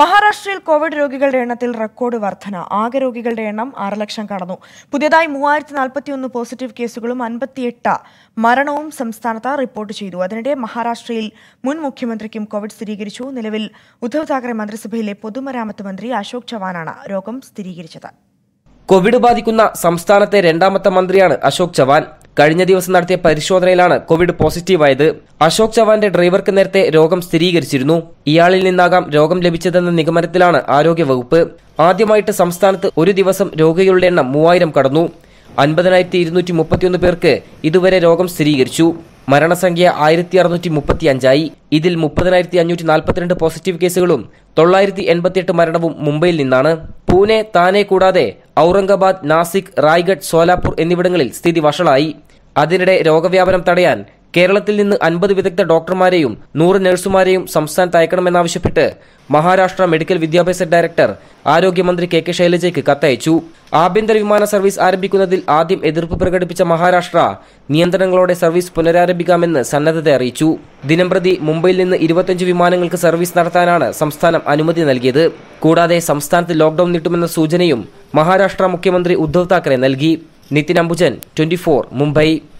മഹാരാഷ്ട്രയിൽ കോവിഡ് രോഗികളുടെ എണ്ണത്തിൽ റെക്കോർഡ് വർധന ആകെ രോഗികളുടെ എണ്ണം ആറ് ലക്ഷം കടന്നു പുതിയതായി മൂവായിരത്തി നാൽപ്പത്തിയൊന്ന് പോസിറ്റീവ് കേസുകളും അൻപത്തിയെട്ട് മരണവും സംസ്ഥാനത്ത് റിപ്പോർട്ട് ചെയ്തു അതിനിടെ മഹാരാഷ്ട്രയിൽ മുൻ മുഖ്യമന്ത്രിക്കും കോവിഡ് സ്ഥിരീകരിച്ചു നിലവിൽ ഉദ്ധവ് താക്കറെ മന്ത്രിസഭയിലെ പൊതുമരാമത്ത് മന്ത്രി അശോക് ചവാനാണ് രോഗം സ്ഥിരീകരിച്ചത് കോവിഡ് ബാധിക്കുന്ന സംസ്ഥാനത്തെ രണ്ടാമത്തെ മന്ത്രിയാണ് അശോക് ചവാൻ കഴിഞ്ഞ ദിവസം നടത്തിയ പരിശോധനയിലാണ് കോവിഡ് പോസിറ്റീവായത് അശോക് ചവാന്റെ ഡ്രൈവർക്ക് നേരത്തെ രോഗം സ്ഥിരീകരിച്ചിരുന്നു ഇയാളിൽ നിന്നാകാം രോഗം ലഭിച്ചതെന്ന നിഗമനത്തിലാണ് ആരോഗ്യവകുപ്പ് ആദ്യമായിട്ട് സംസ്ഥാനത്ത് ഒരു ദിവസം രോഗികളുടെ എണ്ണം മൂവായിരം കടന്നു അൻപതിനായിരത്തി ഇരുന്നൂറ്റി മുപ്പത്തിയൊന്ന് പേർക്ക് ഇതുവരെ രോഗം സ്ഥിരീകരിച്ചു മരണസംഖ്യ ആയിരത്തി അറുന്നൂറ്റി മുപ്പത്തി അഞ്ചായി ഇതിൽ മുപ്പതിനായിരത്തി അഞ്ഞൂറ്റി നാൽപ്പത്തിരണ്ട് പോസിറ്റീവ് കേസുകളും തൊള്ളായിരത്തി എൺപത്തിയെട്ട് മരണവും മുംബൈയിൽ നിന്നാണ് പൂനെ താനെ കൂടാതെ ഔറംഗാബാദ് നാസിക് റായ്ഗഡ് സോലാപൂർ എന്നിവിടങ്ങളിൽ സ്ഥിതി വഷളായി അതിനിടെ രോഗവ്യാപനം തടയാൻ കേരളത്തിൽ നിന്ന് അൻപത് വിദഗ്ധ ഡോക്ടർമാരെയും നൂറ് നഴ്സുമാരെയും സംസ്ഥാനത്ത് അയക്കണമെന്നാവശ്യപ്പെട്ട് മഹാരാഷ്ട്ര മെഡിക്കൽ വിദ്യാഭ്യാസ ഡയറക്ടർ ആരോഗ്യമന്ത്രി കെ കെ ശൈലജയ്ക്ക് കത്തയച്ചു ആഭ്യന്തര വിമാന സർവീസ് ആരംഭിക്കുന്നതിൽ ആദ്യം എതിർപ്പ് പ്രകടിപ്പിച്ച മഹാരാഷ്ട്ര നിയന്ത്രണങ്ങളോടെ സർവീസ് പുനരാരംഭിക്കാമെന്ന് സന്നദ്ധത അറിയിച്ചു ദിനംപ്രതി മുംബൈയിൽ നിന്ന് ഇരുപത്തിയഞ്ച് വിമാനങ്ങൾക്ക് സർവീസ് നടത്താനാണ് സംസ്ഥാനം അനുമതി നൽകിയത് കൂടാതെ സംസ്ഥാനത്ത് ലോക്ഡൌൺ നീട്ടുമെന്ന സൂചനയും മഹാരാഷ്ട്ര മുഖ്യമന്ത്രി ഉദ്ധവ് താക്കറെ നൽകി നിതിൻ അംബുജൻ ട്വന്റി മുംബൈ